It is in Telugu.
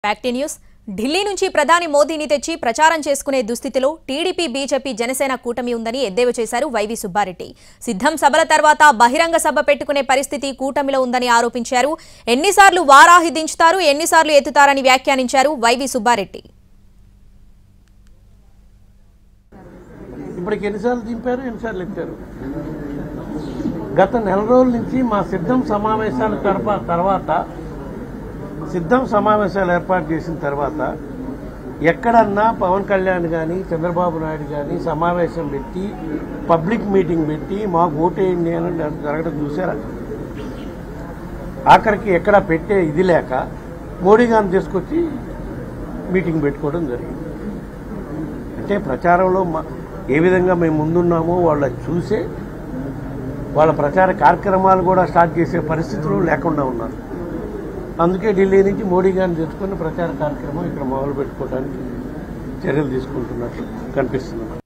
ఫ్యాక్టీ న్యూస్ ఢిల్లీ నుంచి ప్రధాని మోదీని తెచ్చి ప్రచారం చేసుకునే దుస్థితిలో టీడీపీ బీజేపీ జనసేన కూటమి ఉందని ఎద్దేవా చేశారు వైవి సుబ్బారెడ్డి సిద్ధం సభల తర్వాత బహిరంగ సభ పెట్టుకునే పరిస్థితి కూటమిలో ఉందని ఆరోపించారు ఎన్నిసార్లు వారాహి దించుతారు ఎన్నిసార్లు ఎత్తుతారని వ్యాఖ్యానించారు వైవి సుబ్బారెడ్డి ఇప్పటికి ఎన్నిసార్లు దింపారు ఎన్నిసార్లు ఎత్తారు గత నెల రోజుల నుంచి మా సిద్ధం సమావేశాల తర్వా తర్వాత సిద్ధం సమావేశాలు ఏర్పాటు చేసిన తర్వాత ఎక్కడన్నా పవన్ కళ్యాణ్ కానీ చంద్రబాబు నాయుడు కానీ సమావేశం పెట్టి పబ్లిక్ మీటింగ్ పెట్టి మాకు ఓటేయండి అని జరగడం చూసారా ఆఖరికి ఎక్కడ పెట్టే ఇది లేక మోడీ గారిని తీసుకొచ్చి మీటింగ్ పెట్టుకోవడం జరిగింది అంటే ప్రచారంలో మా- ఏ విధంగా మేము ముందున్నామో వాళ్ళ చూసే వాళ్ళ ప్రచార కార్యక్రమాలు కూడా స్టార్ట్ చేసే పరిస్థితులు లేకుండా ఉన్నారు అందుకే ఢిల్లీ నుంచి మోడీ గారిని తెచ్చుకొని ప్రచార కార్యక్రమం ఇక్కడ మొదలు పెట్టుకోవడానికి చర్యలు తీసుకుంటున్నట్లు కనిపిస్తుంది